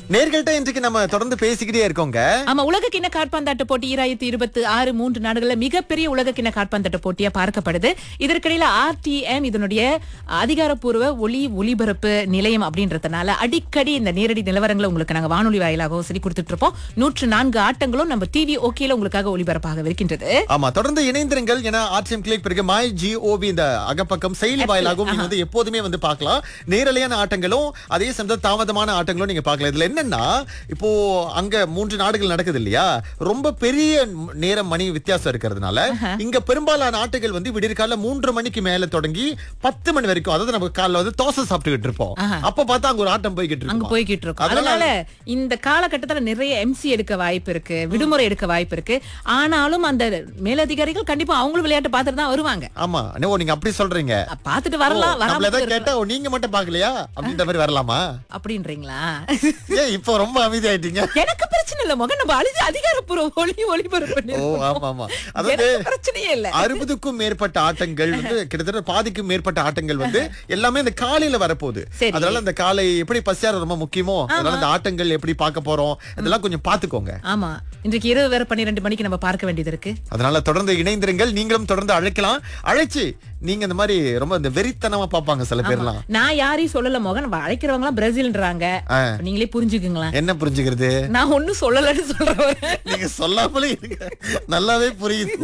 நேர்கள்ட்ட இன்றைக்கு நம்ம தொடர்ந்து பேசிக்கிட்டே இருக்கோங்க ஆமா உலக கிண்ண காற்பந்தாட்ட போட்டி ஈராயிரத்தி இருபத்தி ஆறு மூன்று நாடுகள்ல மிகப்பெரிய உலக கிண்ண காற்பந்தாட்ட போட்டியா பார்க்கப்படுது இதற்கிடையில ஆர்டிஎம் இதனுடைய அதிகாரப்பூர்வ ஒளி ஒளிபரப்பு நிலையம் அப்படின்றதுனால அடிக்கடி இந்த நேரடி நிலவரங்களை உங்களுக்கு நாங்க வானொலி வாயிலாகவும் சரி கொடுத்துட்டு இருப்போம் நூற்று நான்கு ஆட்டங்களும் நம்ம டிவி ஓகேல உங்களுக்காக ஒளிபரப்பாக இருக்கின்றது ஆமா தொடர்ந்து இணைந்திருங்கள் ஏன்னா ஆர்டிஎம் கிளிக் பிறகு மை ஜிஓவி இந்த அகப்பக்கம் செயலி வாயிலாகவும் நீங்க வந்து எப்போதுமே வந்து பார்க்கலாம் நேரலையான ஆட்டங்களும் அதே சமயத்தில் தாமதமான ஆட்டங்களும் நீங்க பார்க்கலாம் இதுல என்னன்னா இப்போ அங்க மூன்று நாடுகள் நடக்குது இல்லையா ரொம்ப பெரிய நேரம் மணி வித்தியாசம் இருக்கிறதுனால இங்க பெரும்பாலான ஆட்டுகள் வந்து விடியற்கால மூன்று மணிக்கு மேல தொடங்கி பத்து மணி வரைக்கும் அதாவது நம்ம காலைல வந்து தோசை சாப்பிட்டுக்கிட்டு இருப்போம் அப்ப பார்த்தா அங்க ஒரு ஆட்டம் போய்கிட்டு அங்க இருக்கும் போய்கிட்டு இருக்கோம் அதனால இந்த காலகட்டத்துல நிறைய எம்சி எடுக்க வாய்ப்பு இருக்கு விடுமுறை எடுக்க வாய்ப்பு இருக்கு ஆனாலும் அந்த மேலதிகாரிகள் கண்டிப்பா அவங்களும் விளையாட்டு பார்த்துட்டு தான் வருவாங்க ஆமா ஓ நீங்க அப்படி சொல்றீங்க பார்த்துட்டு வரலாம் நம்மள வராம ஏதாவது கேட்டா ஓ, நீங்க மட்டும் பாக்கலையா அப்படின்ற மாதிரி வரலாமா அப்படின்றீங்களா ஏன் இப்போ ரொம்ப அமைதியாயிட்டீங்க எனக்கு பிரச்சனை இல்ல மகன் நம்ம அழிஞ்சு அதிகாரப்பூர்வ ஒளி ஒளிபரப்பு ஓ ஆமா ஆமா அதாவது எனக்கு பிரச்சனையே இல்ல அறுபதுக்கும் மேற்பட்ட ஆட்டங்கள் வந்து கிட்டத்தட்ட பாதிக்கும் மேற்பட்ட ஆட்டங்கள் வந்து எல்லாமே இந்த காலையில வரப்போகுது சரி. அதனால இந்த காலை எப்படி பசியார ரொம்ப முக்கியமோ அதனால இந்த ஆட்டங்கள் எப்படி பார்க்க போறோம் இதெல்லாம் கொஞ்சம் பாத்துக்கோங்க ஆமா இன்றைக்கு இரவு வேற பன்னிரெண்டு மணிக்கு நம்ம பார்க்க வேண்டியது இருக்கு அதனால தொடர்ந்து இணைந்திருங்கள் நீங்களும் தொடர்ந்து அழைக்கலாம் அழைச்சு நீங்க இந்த மாதிரி ரொம்ப இந்த வெறித்தனமா பாப்பாங்க சில பேர்லாம் நான் யாரையும் சொல்லல மகன் அழைக்கிறவங்க எல்லாம் பிரேசில்ன்றாங்க ஆ. நீங்களே புரிஞ்சுக்குங்களேன் என்ன புரிஞ்சுக்கிறது நான் ஒண்ணும் சொல்லலன்னு சொல்றேன் நீங்க சொல்லாமலே இருங்க. நல்லாவே புரியுது